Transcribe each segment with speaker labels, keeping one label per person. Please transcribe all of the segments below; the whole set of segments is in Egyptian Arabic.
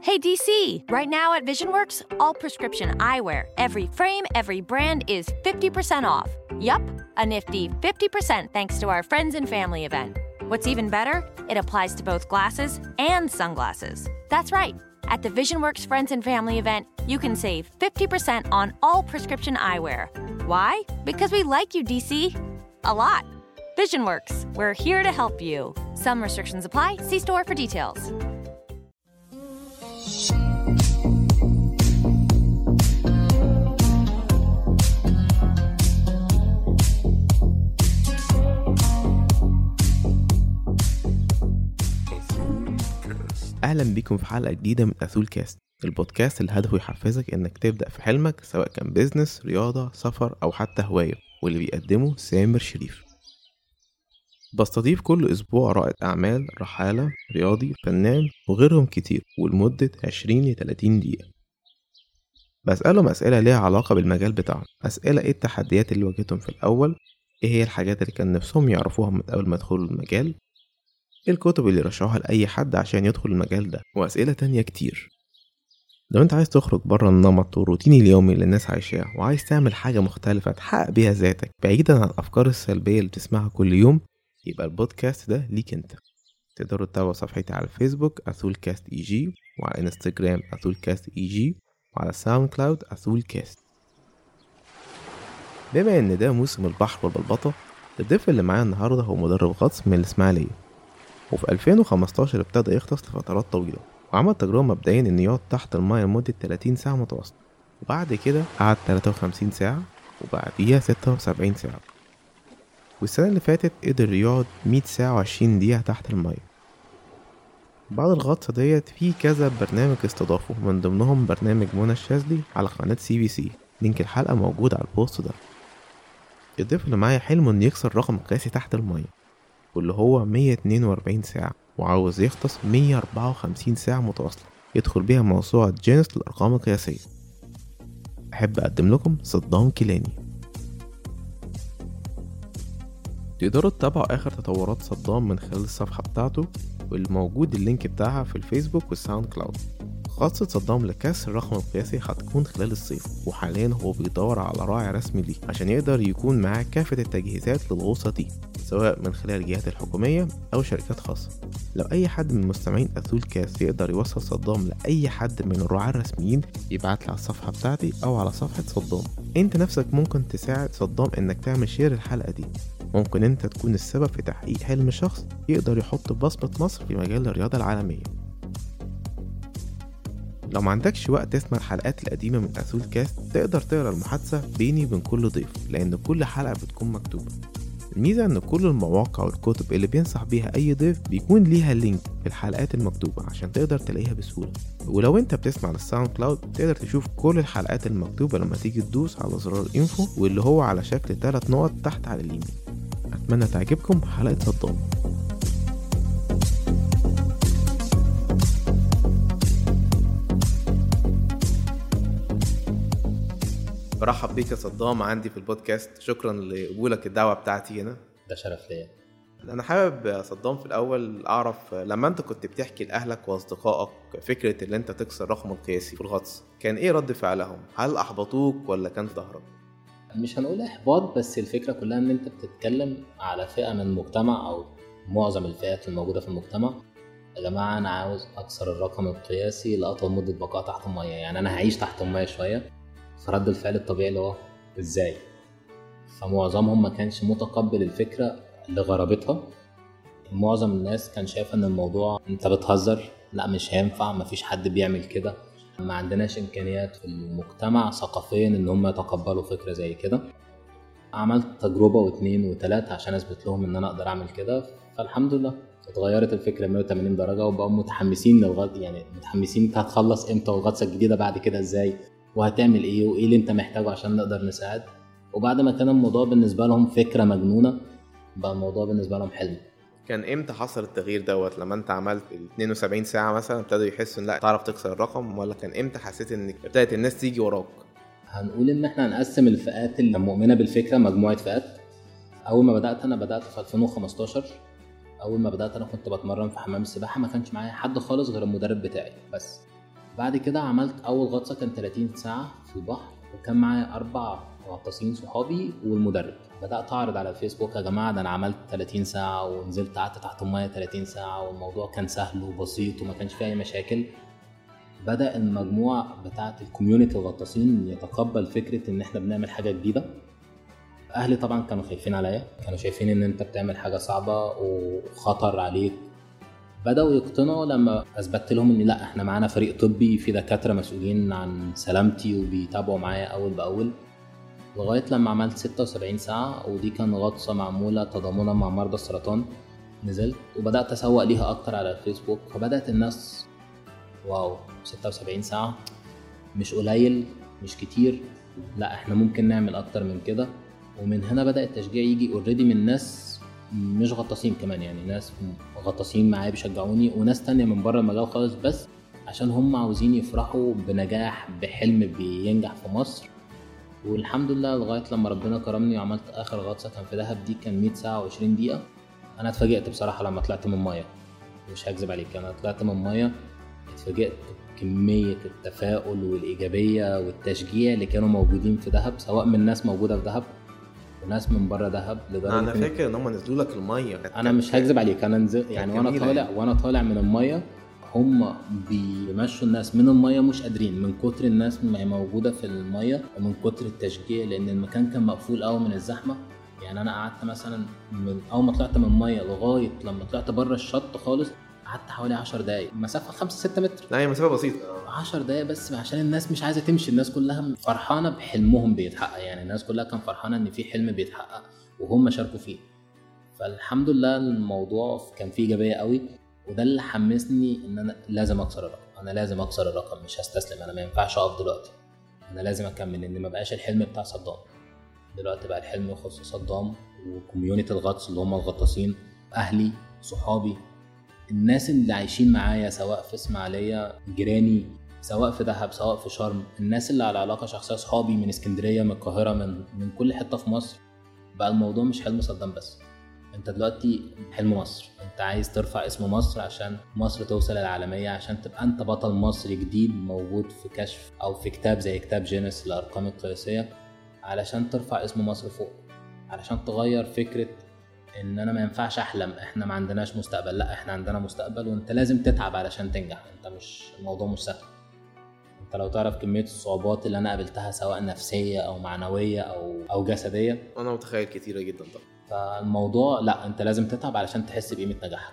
Speaker 1: Hey DC, right now at VisionWorks, all prescription eyewear, every frame, every brand is 50% off. Yup, a nifty 50% thanks to our friends and family event. What's even better, it applies to both glasses and sunglasses. That's right. At the VisionWorks Friends and Family event, you can save 50% on all prescription eyewear. Why? Because we like you, DC. A lot. VisionWorks, we're here to help you. Some restrictions apply. See store for details.
Speaker 2: اهلا بيكم في حلقه جديده من اثول كاست البودكاست اللي هدفه يحفزك انك تبدا في حلمك سواء كان بيزنس رياضه سفر او حتى هوايه واللي بيقدمه سامر شريف بستضيف كل اسبوع رائد اعمال رحاله رياضي فنان وغيرهم كتير ولمده 20 ل 30 دقيقه بسألهم أسئلة ليها علاقة بالمجال بتاعهم أسئلة إيه التحديات اللي واجهتهم في الأول إيه هي الحاجات اللي كان نفسهم يعرفوها من قبل ما يدخلوا المجال ايه الكتب اللي رشحوها لأي حد عشان يدخل المجال ده وأسئلة تانية كتير لو انت عايز تخرج بره النمط والروتين اليومي اللي الناس عايشاه وعايز تعمل حاجة مختلفة تحقق بيها ذاتك بعيدا عن الأفكار السلبية اللي بتسمعها كل يوم يبقى البودكاست ده ليك انت تقدروا تتابعوا صفحتي على الفيسبوك أثول كاست اي جي وعلى انستجرام أثول كاست اي جي وعلى ساوند كلاود أثول كاست بما ان ده موسم البحر والبلبطة الضيف اللي معايا النهاردة هو مدرب غطس من الإسماعيلية وفي 2015 ابتدى يغطس لفترات طويلة وعمل تجربة مبدئيا إنه يقعد تحت الماية لمدة 30 ساعة متواصلة وبعد كده قعد 53 ساعة وبعديها 76 ساعة والسنة اللي فاتت قدر يقعد 100 ساعة وعشرين دقيقة تحت الماية بعد الغطسة ديت في كذا برنامج استضافه من ضمنهم برنامج منى الشاذلي على قناة سي بي سي لينك الحلقة موجود على البوست ده الضيف اللي معايا حلمه إنه يكسر رقم قياسي تحت الماية واللي هو 142 ساعة وعاوز يغطس 154 ساعة متواصلة يدخل بيها موسوعة جينيس للأرقام القياسية أحب أقدم لكم صدام كيلاني تقدروا تتابعوا آخر تطورات صدام من خلال الصفحة بتاعته واللي موجود اللينك بتاعها في الفيسبوك والساوند كلاود خاصة صدام لكسر الرقم القياسي هتكون خلال الصيف وحاليا هو بيدور على راعي رسمي ليه عشان يقدر يكون معاه كافة التجهيزات للغوصة دي سواء من خلال الجهات الحكومية أو شركات خاصة لو أي حد من مستمعين أثول كاست يقدر يوصل صدام لأي حد من الرعاة الرسميين يبعت لي على الصفحة بتاعتي أو على صفحة صدام أنت نفسك ممكن تساعد صدام إنك تعمل شير الحلقة دي ممكن أنت تكون السبب في تحقيق حلم شخص يقدر يحط بصمة مصر في مجال الرياضة العالمية لو ما عندكش وقت تسمع الحلقات القديمة من أثول كاست تقدر تقرا المحادثة بيني وبين كل ضيف لأن كل حلقة بتكون مكتوبة الميزة إن كل المواقع والكتب اللي بينصح بيها أي ضيف بيكون ليها لينك في الحلقات المكتوبة عشان تقدر تلاقيها بسهولة ولو أنت بتسمع للساوند كلاود تقدر تشوف كل الحلقات المكتوبة لما تيجي تدوس على زرار انفو واللي هو على شكل ثلاث نقط تحت على اليمين أتمنى تعجبكم حلقة صدام برحب بيك يا صدام عندي في البودكاست شكرا لقبولك الدعوه بتاعتي هنا
Speaker 3: ده شرف ليا
Speaker 2: انا حابب يا صدام في الاول اعرف لما انت كنت بتحكي لاهلك واصدقائك فكره ان انت تكسر الرقم القياسي في الغطس كان ايه رد فعلهم هل احبطوك ولا كان في ظهرك
Speaker 3: مش هنقول احباط بس الفكره كلها ان انت بتتكلم على فئه من المجتمع او معظم الفئات الموجوده في المجتمع يا جماعه انا عاوز اكسر الرقم القياسي لاطول مده بقاء تحت الميه يعني انا هعيش تحت الميه شويه فرد الفعل الطبيعي اللي هو ازاي فمعظمهم ما كانش متقبل الفكرة لغرابتها معظم الناس كان شايف ان الموضوع انت بتهزر لا مش هينفع مفيش حد بيعمل كده ما عندناش امكانيات في المجتمع ثقافيا ان هم يتقبلوا فكرة زي كده عملت تجربة واتنين وتلاتة عشان اثبت لهم ان انا اقدر اعمل كده فالحمد لله اتغيرت الفكرة 180 درجة وبقوا متحمسين للغد يعني متحمسين انت هتخلص امتى والغطسة الجديدة بعد كده ازاي وهتعمل ايه وايه اللي انت محتاجه عشان نقدر نساعد وبعد ما كان الموضوع بالنسبه لهم فكره مجنونه بقى الموضوع بالنسبه لهم حلم
Speaker 2: كان امتى حصل التغيير دوت لما انت عملت ال 72 ساعه مثلا ابتدوا يحسوا ان لا تعرف تكسر الرقم ولا كان امتى حسيت ان ابتدت الناس تيجي وراك
Speaker 3: هنقول ان احنا هنقسم الفئات اللي مؤمنه بالفكره مجموعه فئات اول ما بدات انا بدات في 2015 اول ما بدات انا كنت بتمرن في حمام السباحه ما كانش معايا حد خالص غير المدرب بتاعي بس بعد كده عملت اول غطسه كان 30 ساعه في البحر وكان معايا اربع غطاسين صحابي والمدرب بدات اعرض على الفيسبوك يا جماعه ده انا عملت 30 ساعه ونزلت قعدت تحت الميه 30 ساعه والموضوع كان سهل وبسيط وما كانش فيه اي مشاكل بدا المجموع بتاعه الكوميونتي الغطاسين يتقبل فكره ان احنا بنعمل حاجه جديده اهلي طبعا كانوا خايفين عليا كانوا شايفين ان انت بتعمل حاجه صعبه وخطر عليك بداوا يقتنعوا لما اثبتت لهم ان لا احنا معانا فريق طبي في دكاتره مسؤولين عن سلامتي وبيتابعوا معايا اول باول لغايه لما عملت 76 ساعه ودي كان غطسه معموله تضامنا مع مرضى السرطان نزلت وبدات اسوق ليها اكتر على الفيسبوك فبدات الناس واو 76 ساعه مش قليل مش كتير لا احنا ممكن نعمل اكتر من كده ومن هنا بدا التشجيع يجي اوريدي من ناس مش غطاسين كمان يعني ناس غطاسين معايا بيشجعوني وناس تانية من بره المجال خالص بس عشان هم عاوزين يفرحوا بنجاح بحلم بينجح في مصر والحمد لله لغايه لما ربنا كرمني وعملت اخر غطسه كان في دهب دي كان 100 ساعه و20 دقيقه انا اتفاجئت بصراحه لما طلعت من ميه مش هكذب عليك انا طلعت من ميه اتفاجئت بكميه التفاؤل والايجابيه والتشجيع اللي كانوا موجودين في دهب سواء من ناس موجوده في دهب وناس من بره دهب
Speaker 2: لدرجه انا فاكر ان هم نزلوا لك الميه
Speaker 3: انا مش هكذب عليك انا نزل يعني وانا طالع يعني. وانا طالع من الميه هم بيمشوا الناس من الميه مش قادرين من كتر الناس ما هي موجوده في الميه ومن كتر التشجيع لان المكان كان مقفول قوي من الزحمه يعني انا قعدت مثلا من اول ما طلعت من الميه لغايه لما طلعت بره الشط خالص قعدت حوالي 10 دقايق مسافه 5 6 متر
Speaker 2: لا هي مسافه بسيطه
Speaker 3: 10 دقايق بس عشان الناس مش عايزه تمشي الناس كلها فرحانه بحلمهم بيتحقق يعني الناس كلها كان فرحانه ان في حلم بيتحقق وهم شاركوا فيه فالحمد لله الموضوع كان فيه ايجابيه قوي وده اللي حمسني ان انا لازم اكسر الرقم انا لازم اكسر الرقم مش هستسلم انا ما ينفعش اقف دلوقتي انا لازم اكمل ان ما بقاش الحلم بتاع صدام دلوقتي بقى الحلم يخص صدام وكوميونتي الغطس اللي هم الغطاسين اهلي صحابي الناس اللي عايشين معايا سواء في اسماعيليه جيراني سواء في دهب سواء في شرم الناس اللي على علاقه شخصيه صحابي من اسكندريه من القاهره من من كل حته في مصر بقى الموضوع مش حلم صدام بس انت دلوقتي حلم مصر انت عايز ترفع اسم مصر عشان مصر توصل للعالمية عشان تبقى انت بطل مصري جديد موجود في كشف او في كتاب زي كتاب جينيس الارقام القياسية علشان ترفع اسم مصر فوق علشان تغير فكرة ان انا ما ينفعش احلم احنا ما عندناش مستقبل لا احنا عندنا مستقبل وانت لازم تتعب علشان تنجح انت مش الموضوع مش سهل انت لو تعرف كميه الصعوبات اللي انا قابلتها سواء نفسيه او معنويه او او جسديه
Speaker 2: انا متخيل كتيره جدا طبعا
Speaker 3: فالموضوع لا انت لازم تتعب علشان تحس بقيمه نجاحك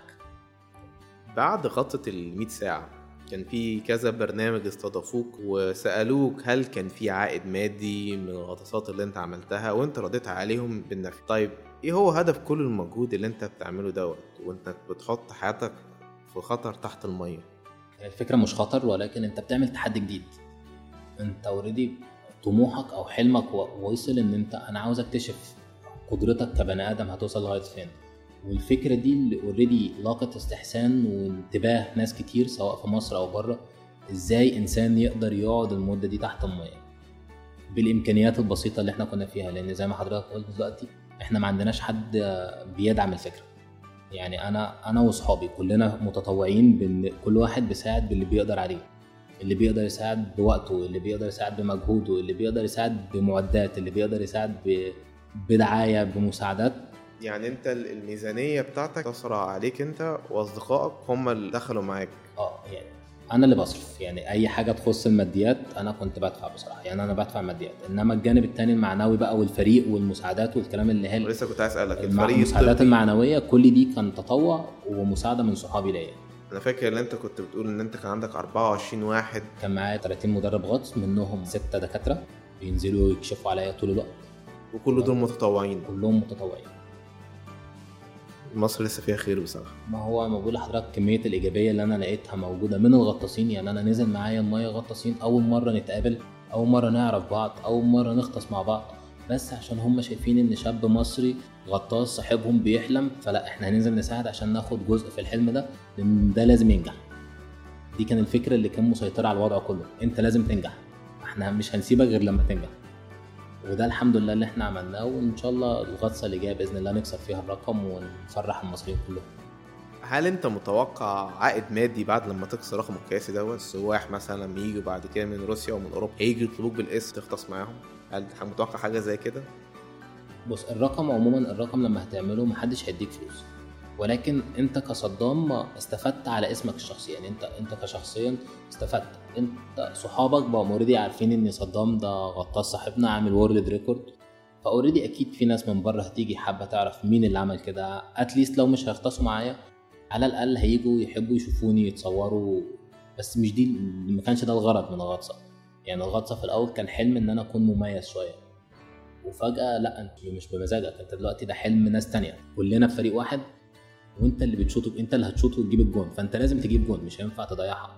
Speaker 2: بعد غطة ال 100 ساعة كان في كذا برنامج استضافوك وسألوك هل كان في عائد مادي من الغطاسات اللي انت عملتها وانت رديت عليهم بالنفي طيب ايه هو هدف كل المجهود اللي انت بتعمله دوت وانت بتحط حياتك في خطر تحت المية
Speaker 3: الفكرة مش خطر ولكن انت بتعمل تحدي جديد انت اوريدي طموحك او حلمك وصل ان انت انا عاوز اكتشف قدرتك كبني ادم هتوصل لغايه فين والفكره دي اللي اوريدي لاقت استحسان وانتباه ناس كتير سواء في مصر او بره ازاي انسان يقدر يقعد المده دي تحت الميه بالامكانيات البسيطه اللي احنا كنا فيها لان زي ما حضرتك قلت دلوقتي احنا ما عندناش حد بيدعم الفكره يعني انا انا واصحابي كلنا متطوعين بان كل واحد بيساعد باللي بيقدر عليه اللي بيقدر يساعد بوقته اللي بيقدر يساعد بمجهوده اللي بيقدر يساعد بمعدات اللي بيقدر يساعد بدعايه بمساعدات
Speaker 2: يعني انت الميزانيه بتاعتك تسرع عليك انت واصدقائك هم اللي دخلوا معاك
Speaker 3: اه يعني انا اللي بصرف يعني اي حاجه تخص الماديات انا كنت بدفع بصراحه يعني انا بدفع ماديات انما الجانب الثاني المعنوي بقى والفريق والمساعدات والكلام اللي هي
Speaker 2: لسه كنت عايز اسالك
Speaker 3: الفريق المساعدات المعنويه كل دي كان تطوع ومساعده من صحابي ليا
Speaker 2: انا فاكر ان انت كنت بتقول ان انت كان عندك 24 واحد
Speaker 3: كان معايا 30 مدرب غطس منهم ستة دكاتره بينزلوا يكشفوا عليا طول الوقت
Speaker 2: وكل دول متطوعين
Speaker 3: كلهم متطوعين
Speaker 2: مصر لسه فيها خير بصراحه
Speaker 3: ما هو ما بقول لحضرتك كميه الايجابيه اللي انا لقيتها موجوده من الغطاسين يعني انا نزل معايا الميه غطاسين اول مره نتقابل اول مره نعرف بعض اول مره نغطس مع بعض بس عشان هم شايفين ان شاب مصري غطاس صاحبهم بيحلم فلا احنا هننزل نساعد عشان ناخد جزء في الحلم ده لان ده لازم ينجح دي كان الفكره اللي كان مسيطره على الوضع كله انت لازم تنجح احنا مش هنسيبك غير لما تنجح وده الحمد لله اللي احنا عملناه وان شاء الله الغطسه اللي جايه باذن الله نكسر فيها الرقم ونفرح المصريين كلهم
Speaker 2: هل انت متوقع عائد مادي بعد لما تكسر رقم القياسي دوت السواح مثلا لما يجوا بعد كده من روسيا ومن اوروبا هيجوا يطلبوك بالاسم تغطس معاهم هل متوقع حاجه زي كده
Speaker 3: بص الرقم عموما الرقم لما هتعمله محدش هيديك فلوس ولكن انت كصدام استفدت على اسمك الشخصي يعني انت انت كشخصيا استفدت انت صحابك بقوا اوريدي عارفين ان صدام ده غطاس صاحبنا عامل وورلد ريكورد فاوريدي اكيد في ناس من بره هتيجي حابه تعرف مين اللي عمل كده اتليست لو مش هيغطسوا معايا على الاقل هيجوا يحبوا يشوفوني يتصوروا بس مش دي ما كانش ده الغرض من الغطسه يعني الغطسه في الاول كان حلم ان انا اكون مميز شويه وفجاه لا انت مش بمزاجك انت دلوقتي ده حلم ناس تانية كلنا في فريق واحد وانت اللي بتشوط انت اللي هتشوط وتجيب الجون فانت لازم تجيب جون مش هينفع تضيعها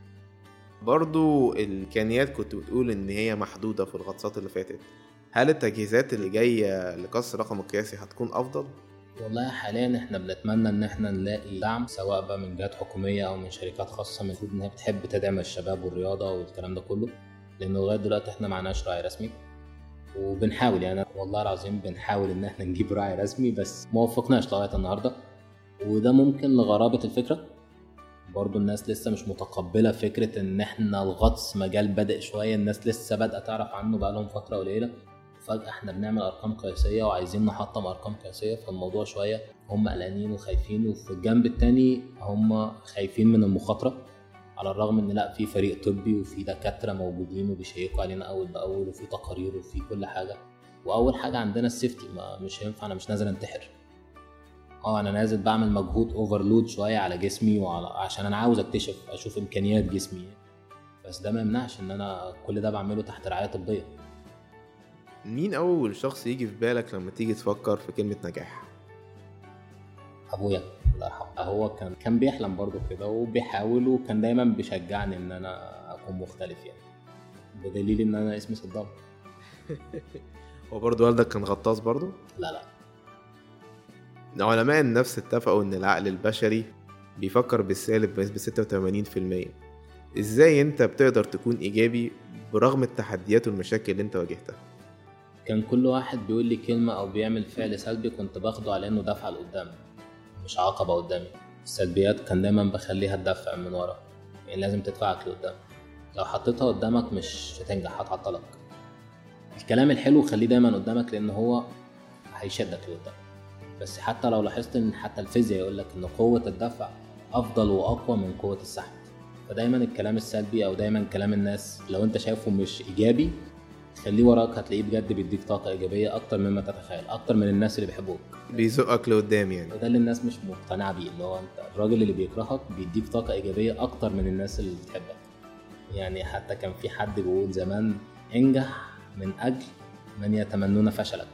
Speaker 2: برضو الامكانيات كنت بتقول ان هي محدوده في الغطسات اللي فاتت هل التجهيزات اللي جايه لكسر رقم القياسي هتكون افضل
Speaker 3: والله حاليا احنا بنتمنى ان احنا نلاقي دعم سواء بقى من جهات حكوميه او من شركات خاصه المفروض ان هي بتحب تدعم الشباب والرياضه والكلام ده كله لان لغايه دلوقتي احنا معناش راعي رسمي وبنحاول يعني والله العظيم بنحاول ان احنا نجيب راعي رسمي بس ما وفقناش لغايه النهارده وده ممكن لغرابه الفكره برضو الناس لسه مش متقبله فكره ان احنا الغطس مجال بادئ شويه الناس لسه بادئه تعرف عنه بقالهم فتره قليله فجأة احنا بنعمل أرقام قياسية وعايزين نحطم أرقام قياسية فالموضوع شوية هم قلقانين وخايفين وفي الجنب التاني هم خايفين من المخاطرة على الرغم ان لا في فريق طبي وفي دكاتره موجودين وبيشيكوا علينا اول باول وفي تقارير وفي كل حاجه واول حاجه عندنا السيفتي ما مش هينفع انا مش نازل انتحر اه انا نازل بعمل مجهود اوفرلود شويه على جسمي وعلى عشان انا عاوز اكتشف اشوف امكانيات جسمي بس ده ما يمنعش ان انا كل ده بعمله تحت رعايه طبيه
Speaker 2: مين اول شخص يجي في بالك لما تيجي تفكر في كلمه نجاح
Speaker 3: ابويا الله يرحمه هو كان كان بيحلم برضه كده وبيحاول وكان دايما بيشجعني ان انا اكون مختلف يعني بدليل ان انا اسمي صدام
Speaker 2: هو برضه والدك كان غطاس برضه
Speaker 3: لا لا
Speaker 2: علماء النفس اتفقوا ان العقل البشري بيفكر بالسالب بنسبة 86% ازاي انت بتقدر تكون ايجابي برغم التحديات والمشاكل اللي انت واجهتها
Speaker 3: كان كل واحد بيقول لي كلمة أو بيعمل فعل سلبي كنت باخده على إنه دفعة لقدام مش عقبة قدامي السلبيات كان دايما بخليها تدفع من ورا يعني لازم تدفعك لقدام لو حطيتها قدامك مش هتنجح هتعطلك الكلام الحلو خليه دايما قدامك لأن هو هيشدك لقدام بس حتى لو لاحظت ان حتى الفيزياء يقول لك ان قوة الدفع افضل واقوى من قوة السحب فدايما الكلام السلبي او دايما كلام الناس لو انت شايفه مش ايجابي خليه وراك هتلاقيه بجد بيديك طاقة ايجابية اكتر مما تتخيل اكتر من الناس اللي بيحبوك
Speaker 2: بيزقك لقدام يعني
Speaker 3: وده اللي الناس مش مقتنعة بيه اللي هو انت الراجل اللي بيكرهك بيديك طاقة ايجابية اكتر من الناس اللي بتحبك يعني حتى كان في حد بيقول زمان انجح من اجل من يتمنون فشلك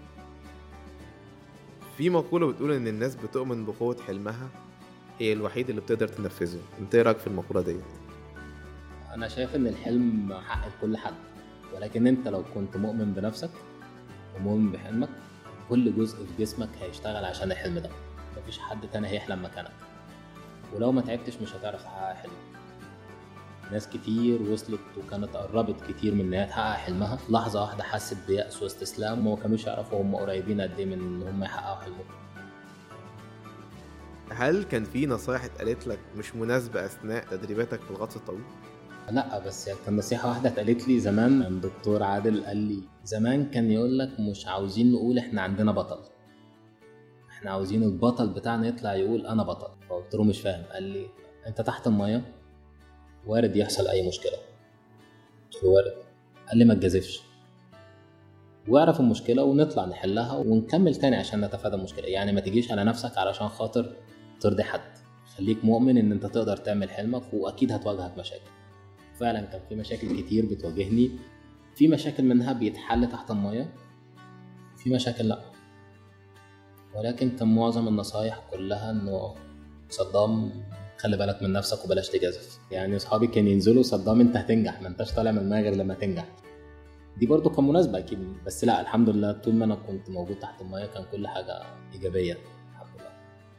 Speaker 2: في مقولة بتقول إن الناس بتؤمن بقوة حلمها هي الوحيد اللي بتقدر تنفذه، أنت إيه رأيك في المقولة ديت؟
Speaker 3: أنا شايف إن الحلم حق لكل حد، ولكن أنت لو كنت مؤمن بنفسك ومؤمن بحلمك كل جزء في جسمك هيشتغل عشان الحلم ده، مفيش حد تاني هيحلم مكانك، ولو ما تعبتش مش هتعرف تحقق حلمك. ناس كتير وصلت وكانت قربت كتير من ان هي تحقق حلمها في لحظه واحده حست بيأس واستسلام وما كانوش يعرفوا هم قريبين قد ايه من ان هم يحققوا حلمهم
Speaker 2: هل كان في نصايح اتقالت لك مش مناسبه اثناء تدريباتك في الغطس الطويل
Speaker 3: لا بس كان نصيحة واحدة اتقالت لي زمان من دكتور عادل قال لي زمان كان يقول لك مش عاوزين نقول احنا عندنا بطل احنا عاوزين البطل بتاعنا يطلع يقول انا بطل فقلت له مش فاهم قال لي انت تحت المية وارد يحصل اي مشكله قلت له وارد قال لي ما تجازفش واعرف المشكله ونطلع نحلها ونكمل تاني عشان نتفادى المشكله يعني ما تجيش على نفسك علشان خاطر ترضي حد خليك مؤمن ان انت تقدر تعمل حلمك واكيد هتواجهك مشاكل فعلا كان في مشاكل كتير بتواجهني في مشاكل منها بيتحل تحت الميه في مشاكل لا ولكن كان معظم النصايح كلها انه صدام خلي بالك من نفسك وبلاش تجازف يعني اصحابي كانوا ينزلوا صدام انت هتنجح ما انتش طالع من الماء غير لما تنجح دي برضو كان مناسبة أكيد بس لا الحمد لله طول ما أنا كنت موجود تحت المية كان كل حاجة إيجابية الحمد لله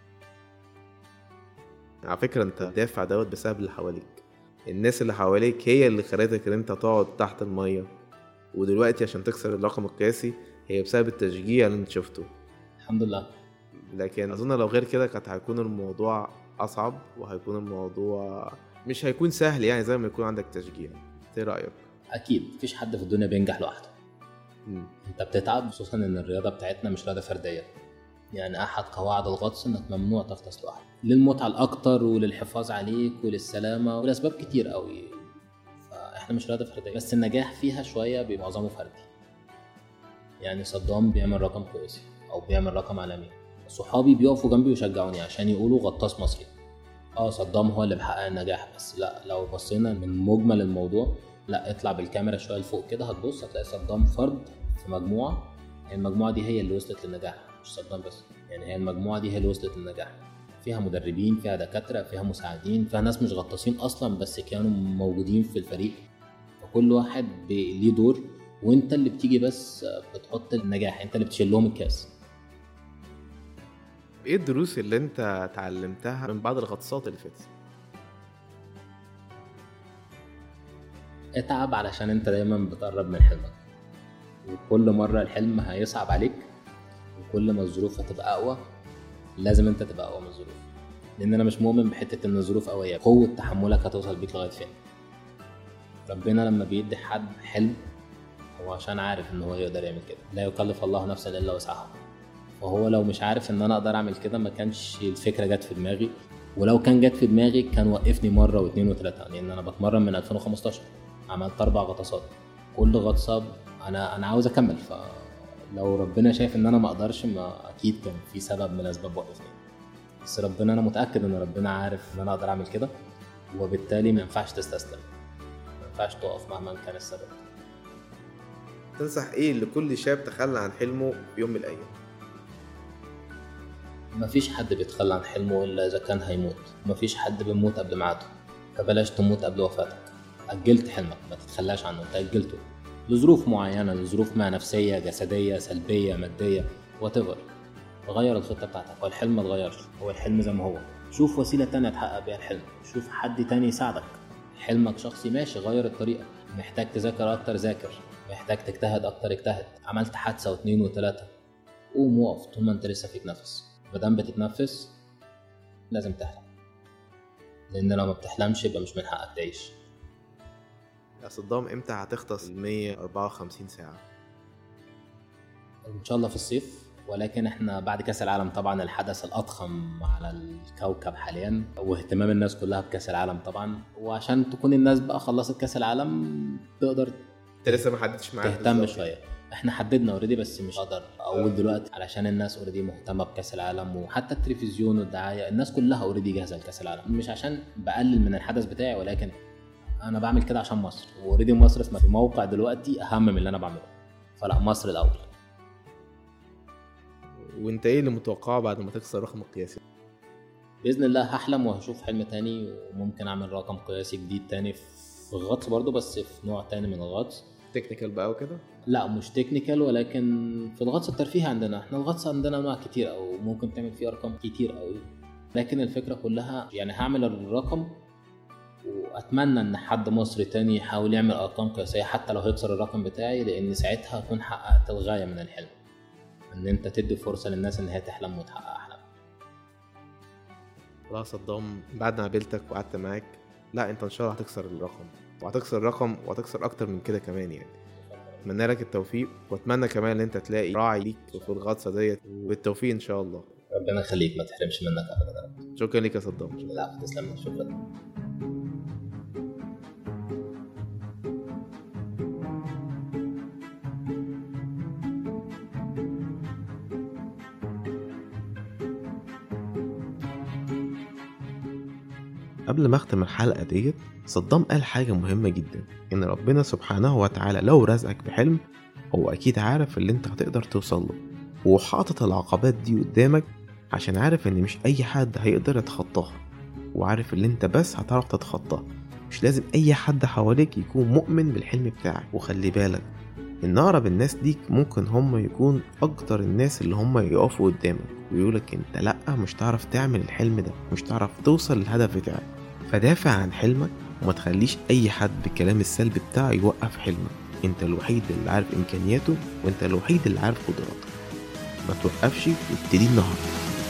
Speaker 2: على فكرة أنت دافع دوت بسبب اللي حواليك الناس اللي حواليك هي اللي خلتك إن أنت تقعد تحت المية ودلوقتي عشان تكسر الرقم القياسي هي بسبب التشجيع اللي أنت شفته
Speaker 3: الحمد لله
Speaker 2: لكن اظن لو غير كده كانت هيكون الموضوع اصعب وهيكون الموضوع مش هيكون سهل يعني زي ما يكون عندك تشجيع ايه رايك
Speaker 3: اكيد مفيش حد في الدنيا بينجح لوحده
Speaker 2: مم.
Speaker 3: انت بتتعب خصوصا ان الرياضه بتاعتنا مش رياضه فرديه يعني احد قواعد الغطس انك ممنوع تغطس لوحدك للمتعه الاكتر وللحفاظ عليك وللسلامه ولاسباب كتير قوي فاحنا مش رياضه فرديه بس النجاح فيها شويه بيبقى معظمه فردي يعني صدام بيعمل رقم كويس او بيعمل رقم عالمي صحابي بيقفوا جنبي ويشجعوني عشان يقولوا غطاس مصري اه صدام هو اللي بيحقق النجاح بس لا لو بصينا من مجمل الموضوع لا اطلع بالكاميرا شويه لفوق كده هتبص هتلاقي صدام فرد في مجموعه المجموعه دي هي اللي وصلت للنجاح مش صدام بس يعني هي المجموعه دي هي اللي وصلت للنجاح فيها مدربين فيها دكاتره فيها مساعدين فيها ناس مش غطاسين اصلا بس كانوا موجودين في الفريق فكل واحد ب- ليه دور وانت اللي بتيجي بس بتحط النجاح انت اللي بتشيل لهم الكاس
Speaker 2: ايه الدروس اللي انت اتعلمتها من بعض الغطسات اللي فاتت
Speaker 3: اتعب علشان انت دايما بتقرب من حلمك وكل مرة الحلم هيصعب عليك وكل ما الظروف هتبقى أقوى لازم انت تبقى أقوى من الظروف لأن أنا مش مؤمن بحتة إن الظروف قوية قوة تحملك هتوصل بيك لغاية فين ربنا لما بيدي حد حلم هو عشان عارف إن هو يقدر يعمل كده لا يكلف الله نفسا إلا وسعها فهو لو مش عارف إن أنا أقدر أعمل كده ما كانش الفكرة جت في دماغي ولو كان جت في دماغي كان وقفني مرة واتنين وتلاتة لأن أنا بتمرن من 2015 عملت أربع غطاسات كل غطسة أنا أنا عاوز أكمل فلو ربنا شايف إن أنا ما أقدرش ما أكيد كان في سبب من الأسباب وقفني بس ربنا أنا متأكد إن ربنا عارف إن أنا أقدر أعمل كده وبالتالي ما ينفعش تستسلم ما ينفعش تقف مهما كان السبب
Speaker 2: تنصح ايه لكل شاب تخلى عن حلمه في يوم من الايام
Speaker 3: مفيش حد بيتخلى عن حلمه إلا إذا كان هيموت مفيش حد بيموت قبل ميعاده فبلاش تموت قبل وفاتك أجلت حلمك ما تتخلاش عنه أنت أجلته لظروف معينة لظروف ما نفسية جسدية سلبية مادية whatever غير الخطة بتاعتك والحلم ما اتغيرش هو الحلم زي ما هو شوف وسيلة تانية تحقق بيها الحلم شوف حد تاني يساعدك حلمك شخصي ماشي غير الطريقة محتاج تذاكر أكتر ذاكر محتاج تجتهد أكتر اجتهد عملت حادثة واتنين وتلاتة قوم وقف طول ما انت لسه فيك نفس مادام بتتنفس لازم تحلم لان لو ما بتحلمش يبقى مش من حقك تعيش
Speaker 2: يا صدام امتى هتختص ال 154 ساعة
Speaker 3: ان شاء الله في الصيف ولكن احنا بعد كاس العالم طبعا الحدث الاضخم على الكوكب حاليا واهتمام الناس كلها بكاس العالم طبعا وعشان تكون الناس بقى خلصت كاس العالم تقدر
Speaker 2: انت لسه ما حددتش معاك
Speaker 3: تهتم
Speaker 2: بالظبط.
Speaker 3: شويه احنا حددنا اوريدي بس مش هقدر اقول دلوقتي علشان الناس اوريدي مهتمه بكاس العالم وحتى التلفزيون والدعايه الناس كلها اوريدي جاهزه لكاس العالم مش عشان بقلل من الحدث بتاعي ولكن انا بعمل كده عشان مصر واوريدي مصر في موقع دلوقتي اهم من اللي انا بعمله فلا مصر الاول
Speaker 2: وانت ايه اللي متوقعه بعد ما تكسر الرقم القياسي
Speaker 3: باذن الله هحلم وهشوف حلم تاني وممكن اعمل رقم قياسي جديد تاني في الغطس برضو بس في نوع تاني من الغطس
Speaker 2: تكنيكال بقى وكده
Speaker 3: لا مش تكنيكال ولكن في الغطس الترفيهي عندنا احنا الغطس عندنا انواع كتير او ممكن تعمل فيه ارقام كتير قوي لكن الفكره كلها يعني هعمل الرقم واتمنى ان حد مصري تاني يحاول يعمل ارقام قياسيه حتى لو هيكسر الرقم بتاعي لان ساعتها اكون حققت الغايه من الحلم ان انت تدي فرصه للناس ان هي تحلم وتحقق احلام
Speaker 2: والله يا صدام بعد ما قابلتك وقعدت معاك لا انت ان شاء الله هتكسر الرقم وهتكسر الرقم وهتكسر اكتر من كده كمان يعني اتمنى لك التوفيق واتمنى كمان ان انت تلاقي راعي ليك في الغطسه ديت وبالتوفيق ان شاء الله
Speaker 3: ربنا يخليك ما تحرمش منك ابدا
Speaker 2: شكرا ليك يا صدام
Speaker 3: لا تسلم شكرا
Speaker 2: قبل ما اختم الحلقه ديت صدام قال حاجه مهمه جدا ان ربنا سبحانه وتعالى لو رزقك بحلم هو اكيد عارف اللي انت هتقدر توصل له وحاطط العقبات دي قدامك عشان عارف ان مش اي حد هيقدر يتخطاها وعارف اللي انت بس هتعرف تتخطاها مش لازم اي حد حواليك يكون مؤمن بالحلم بتاعك وخلي بالك ان اقرب الناس ليك ممكن هم يكون اكتر الناس اللي هم يقفوا قدامك ويقولك انت لا مش تعرف تعمل الحلم ده مش تعرف توصل للهدف بتاعك فدافع عن حلمك وما تخليش اي حد بالكلام السلبي بتاعه يوقف حلمك انت الوحيد اللي عارف امكانياته وانت الوحيد اللي عارف قدراتك ما توقفش وابتدي النهارده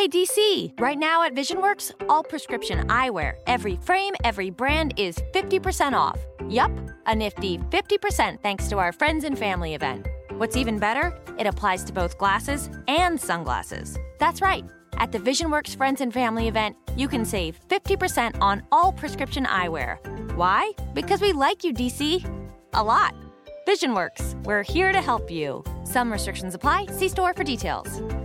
Speaker 1: DC! Right now at VisionWorks, all prescription eyewear, every frame, every brand is 50% off. Yup, a nifty 50% thanks to our friends and family event. What's even better, it applies to both glasses and sunglasses. That's right. At the VisionWorks Friends and Family event, you can save 50% on all prescription eyewear. Why? Because we like you, DC. A lot. VisionWorks, we're here to help you. Some restrictions apply. See store for details.